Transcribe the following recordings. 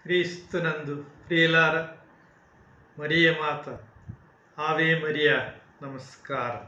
క్రీస్తునందు ప్రియులార మరియ మాత ఆవే మరియా నమస్కారం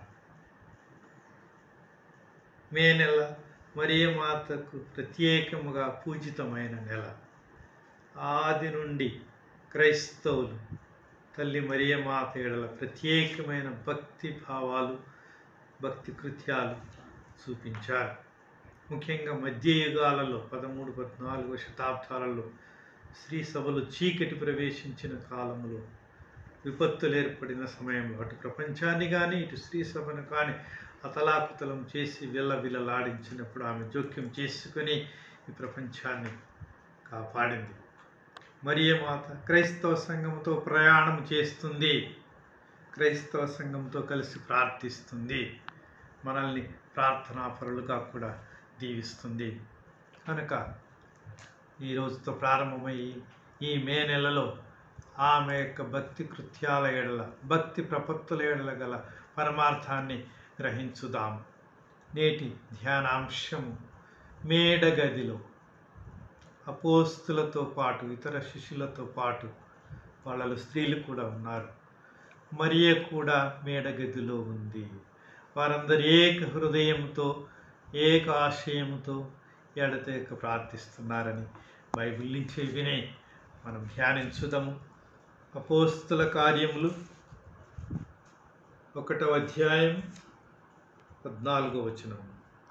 మే నెల మరియ మాతకు ప్రత్యేకముగా పూజితమైన నెల ఆది నుండి క్రైస్తవులు తల్లి మరియ మాత ఎడల ప్రత్యేకమైన భక్తి భావాలు భక్తి కృత్యాలు చూపించారు ముఖ్యంగా మధ్యయుగాలలో పదమూడు పద్నాలుగో శతాబ్దాలలో స్త్రీ సభలు చీకటి ప్రవేశించిన కాలంలో విపత్తులు ఏర్పడిన సమయంలో అటు ప్రపంచాన్ని కానీ ఇటు స్త్రీ సభను కానీ అతలాకుతలం చేసి విల్లవిల్లలాడించినప్పుడు ఆమె జోక్యం చేసుకుని ఈ ప్రపంచాన్ని కాపాడింది మరియ మాత క్రైస్తవ సంఘంతో ప్రయాణం చేస్తుంది క్రైస్తవ సంఘంతో కలిసి ప్రార్థిస్తుంది మనల్ని ప్రార్థనాపరులుగా కూడా దీవిస్తుంది కనుక ఈ రోజుతో ప్రారంభమై ఈ మే నెలలో ఆమె యొక్క భక్తి కృత్యాల ఎడల భక్తి ప్రపత్తుల ఎడల గల పరమార్థాన్ని గ్రహించుదాం నేటి ధ్యానాంశము మేడగదిలో అపోస్తులతో పాటు ఇతర శిష్యులతో పాటు వాళ్ళలో స్త్రీలు కూడా ఉన్నారు మరియ కూడా మేడగదిలో ఉంది వారందరూ ఏక హృదయంతో ఏక ఆశయంతో ఎడతెక ప్రార్థిస్తున్నారని బైబిల్ నుంచి వినే మనం ధ్యానించుదాము అపోస్తుల కార్యములు ఒకటవ అధ్యాయం పద్నాలుగో వచనం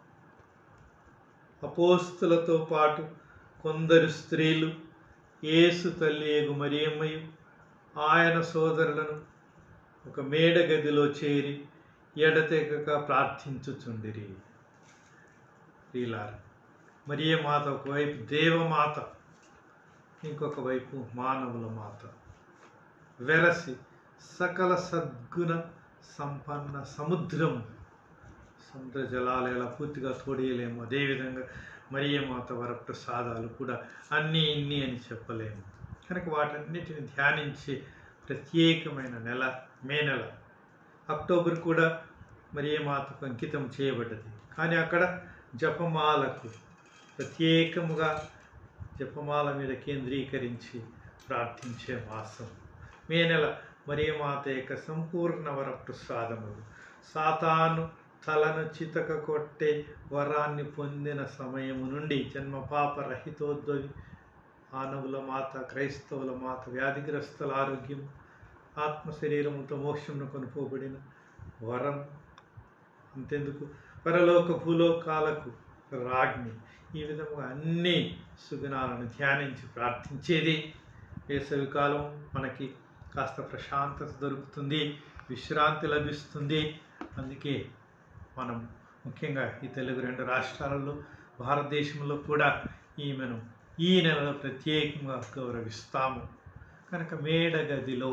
అపోస్తులతో పాటు కొందరు స్త్రీలు యేసు తల్లి ఏగు మరియమ్మయు ఆయన సోదరులను ఒక మేడ గదిలో చేరి ఎడతెగక ప్రార్థించుచుండిరి ప్రియులార మరియే మాత ఒకవైపు దేవమాత ఇంకొక వైపు మానవుల మాత వెరసి సకల సద్గుణ సంపన్న సముద్రం సముద్ర జలాలు ఎలా పూర్తిగా తోడేయలేము అదేవిధంగా మరియ మాత వరప్రసాదాలు కూడా అన్నీ ఇన్ని అని చెప్పలేము కనుక వాటన్నిటిని ధ్యానించే ప్రత్యేకమైన నెల మే నెల అక్టోబర్ కూడా మరియ మాతకు అంకితం చేయబడ్డది కానీ అక్కడ జపమాలకు ప్రత్యేకముగా జపమాల మీద కేంద్రీకరించి ప్రార్థించే మాసం మే నెల మరియ మాత యొక్క సంపూర్ణ వరప్రసాదములు సాతాను తలను చితక కొట్టే వరాన్ని పొందిన సమయము నుండి జన్మ పాప రహితోద్భవి మానవుల మాత క్రైస్తవుల మాత వ్యాధిగ్రస్తుల ఆరోగ్యం ఆత్మ శరీరముతో మోక్షమును కొనుకోబడిన వరం అంతెందుకు పరలోక భూలోకాలకు రాజ్ఞి ఈ విధముగా అన్ని సుగుణాలను ధ్యానించి ప్రార్థించేది వేసవికాలం మనకి కాస్త ప్రశాంతత దొరుకుతుంది విశ్రాంతి లభిస్తుంది అందుకే మనం ముఖ్యంగా ఈ తెలుగు రెండు రాష్ట్రాలలో భారతదేశంలో కూడా ఈమెను ఈ నెలలో ప్రత్యేకంగా గౌరవిస్తాము కనుక మేడగదిలో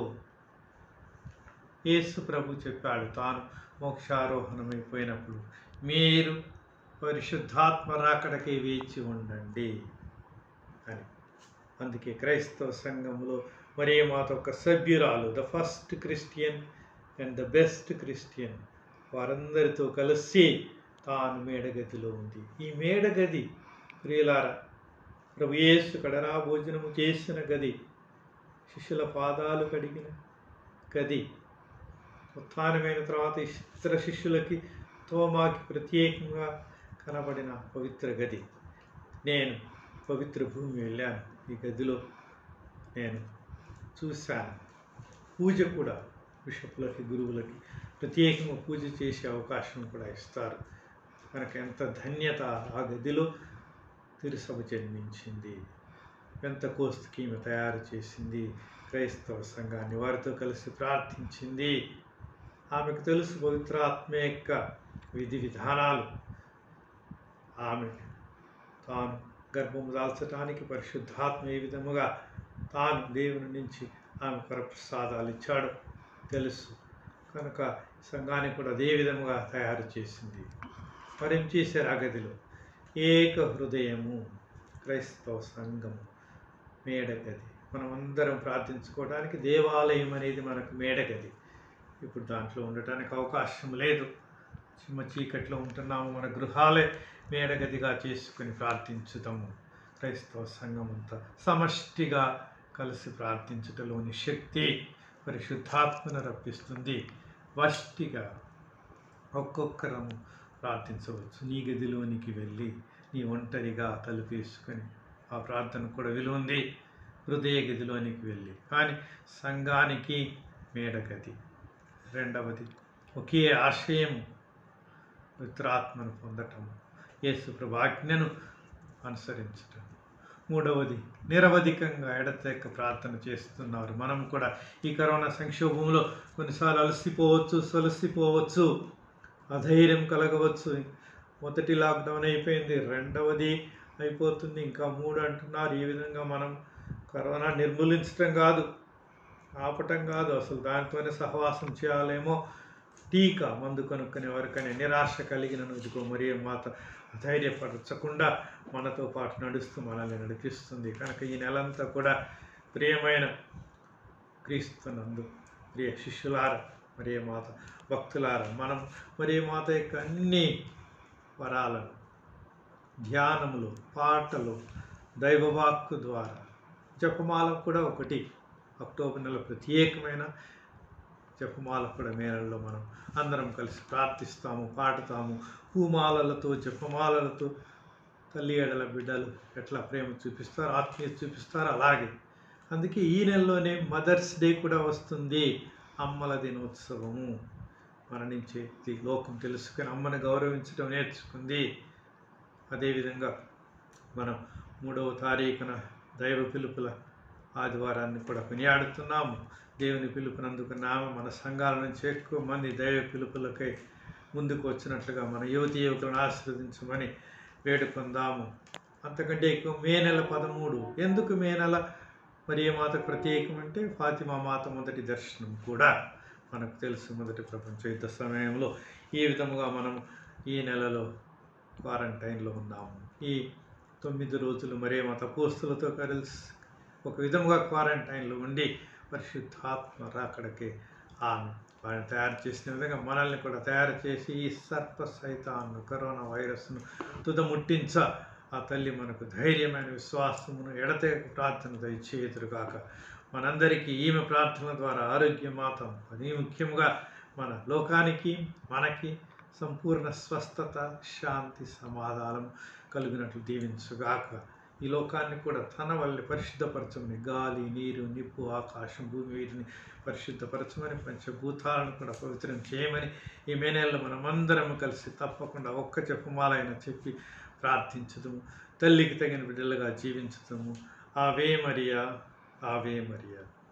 యేసు ప్రభు చెప్పాడు తాను మోక్షారోహణమైపోయినప్పుడు మీరు పరిశుద్ధాత్మ రాకడకే వేచి ఉండండి అని అందుకే క్రైస్తవ సంఘంలో మరే మాత ఒక సభ్యురాలు the first Christian and the best Christian వారందరితో కలిసి తాను మేడగదిలో ఉంది ఈ మేడగది ప్రియులార ప్రభు యేసు కడరా భోజనము చేసిన గది శిష్యుల పాదాలు కడిగిన గది ఉత్థానమైన తర్వాత ఇతర శిష్యులకి తోమాకి ప్రత్యేకంగా కనబడిన పవిత్ర గది నేను పవిత్ర భూమి వెళ్ళాను ఈ గదిలో నేను చూశాను పూజ కూడా బిషపులకి గురువులకి ప్రత్యేకంగా పూజ చేసే అవకాశం కూడా ఇస్తారు కనుక ఎంత ధన్యత ఆ గదిలో తిరుసభ జన్మించింది ఎంత కోస్తుకి ఈమె తయారు చేసింది క్రైస్తవ సంఘాన్ని వారితో కలిసి ప్రార్థించింది ఆమెకు తెలుసు పవిత్రాత్మ యొక్క విధి విధానాలు ఆమె తాను గర్భము దాల్చడానికి పరిశుద్ధాత్మ ఏ విధముగా తాను దేవుని నుంచి ఆమె వరప్రసాదాలు ఇచ్చాడు తెలుసు కనుక సంఘాన్ని కూడా అదే విధముగా తయారు చేసింది మరేం చేశారు ఆ గదిలో ఏక హృదయము క్రైస్తవ సంఘము మేడగది మనం అందరం ప్రార్థించుకోవడానికి దేవాలయం అనేది మనకు మేడగది ఇప్పుడు దాంట్లో ఉండటానికి అవకాశం లేదు చిమ్మ చీకట్లో ఉంటున్నాము మన గృహాలే మేడగదిగా చేసుకుని ప్రార్థించుతాము క్రైస్తవ సంఘం అంతా సమష్టిగా కలిసి ప్రార్థించుటలోని శక్తి పరిశుద్ధాత్మను రప్పిస్తుంది వష్టిగా ఒక్కొక్కరము ప్రార్థించవచ్చు నీ గదిలోనికి వెళ్ళి నీ ఒంటరిగా తలుపేసుకొని ఆ ప్రార్థన కూడా విలువ ఉంది హృదయ గదిలోనికి వెళ్ళి కానీ సంఘానికి మేడగది రెండవది ఒకే ఆశయం మిత్రాత్మను పొందటం యేసు ప్రభాజ్ఞను అనుసరించటం మూడవది నిరవధికంగా ఎడతెక్క ప్రార్థన చేస్తున్నారు మనం కూడా ఈ కరోనా సంక్షోభంలో కొన్నిసార్లు అలసిపోవచ్చు సొలసిపోవచ్చు అధైర్యం కలగవచ్చు మొదటి లాక్డౌన్ అయిపోయింది రెండవది అయిపోతుంది ఇంకా మూడు అంటున్నారు ఈ విధంగా మనం కరోనా నిర్మూలించడం కాదు ఆపటం కాదు అసలు దానితోనే సహవాసం చేయాలేమో టీకా మందు కనుక్కునే వరకనే నిరాశ కలిగిన ఇదిగో మరి మాత ధైర్యపరచకుండా మనతో పాటు నడుస్తూ మనల్ని నడిపిస్తుంది కనుక ఈ నెలంతా కూడా ప్రియమైన క్రీస్తునందు ప్రియ శిష్యులార మరియ మాత భక్తులార మనం మరియ మాత యొక్క అన్ని వరాలను ధ్యానములు పాటలు దైవవాక్కు ద్వారా జపమాల కూడా ఒకటి అక్టోబర్ నెల ప్రత్యేకమైన జపమాల కూడా మేళల్లో మనం అందరం కలిసి ప్రార్థిస్తాము పాడుతాము పూమాలలతో జపమాలలతో తల్లి ఎడల బిడ్డలు ఎట్లా ప్రేమ చూపిస్తారు ఆత్మీయత చూపిస్తారు అలాగే అందుకే ఈ నెలలోనే మదర్స్ డే కూడా వస్తుంది అమ్మల దినోత్సవము మరణించే ఈ లోకం తెలుసుకొని అమ్మను గౌరవించడం నేర్చుకుంది అదేవిధంగా మనం మూడవ తారీఖున దైవ పిలుపుల ఆదివారాన్ని కూడా కొనియాడుతున్నాము దేవుని పిలుపునందుకున్నాము మన సంఘాల నుంచి ఎక్కువ మంది దైవ పిలుపులకై ముందుకు వచ్చినట్లుగా మన యువతి యువకులను ఆశీర్వదించమని వేడుకుందాము అంతకంటే ఎక్కువ మే నెల పదమూడు ఎందుకు మే నెల మరి ఏ మాతకు ప్రత్యేకం అంటే ఫాతిమా మాత మొదటి దర్శనం కూడా మనకు తెలుసు మొదటి ప్రపంచ యుద్ధ సమయంలో ఈ విధముగా మనం ఈ నెలలో క్వారంటైన్లో ఉన్నాము ఈ తొమ్మిది రోజులు మరే మత పోస్తులతో కలిసి ఒక విధముగా క్వారంటైన్లో ఉండి పరిశుద్ధాత్మ రాకడకి ఆమె వారిని తయారు చేసిన విధంగా మనల్ని కూడా తయారు చేసి ఈ సర్ప సైతాన్ని కరోనా వైరస్ను తుదముట్టించ ఆ తల్లి మనకు ధైర్యమైన విశ్వాసమును ఎడతెగక ప్రార్థన దయచేతురుగాక మనందరికీ ఈమె ప్రార్థన ద్వారా ఆరోగ్యం మాతం అది ముఖ్యంగా మన లోకానికి మనకి సంపూర్ణ స్వస్థత శాంతి సమాధానం కలిగినట్లు దీవించుగాక ఈ లోకాన్ని కూడా తన వల్ల పరిశుద్ధపరచమని గాలి నీరు నిప్పు ఆకాశం భూమి వీటిని పరిశుద్ధపరచమని పంచభూతాలను కూడా పవిత్రం చేయమని ఈ మే నెలలో మనమందరం కలిసి తప్పకుండా ఒక్క చెప్పమాలైన చెప్పి ప్రార్థించదము తల్లికి తగిన బిడ్డలుగా జీవించదము ఆవే మరియా ఆవే మరియా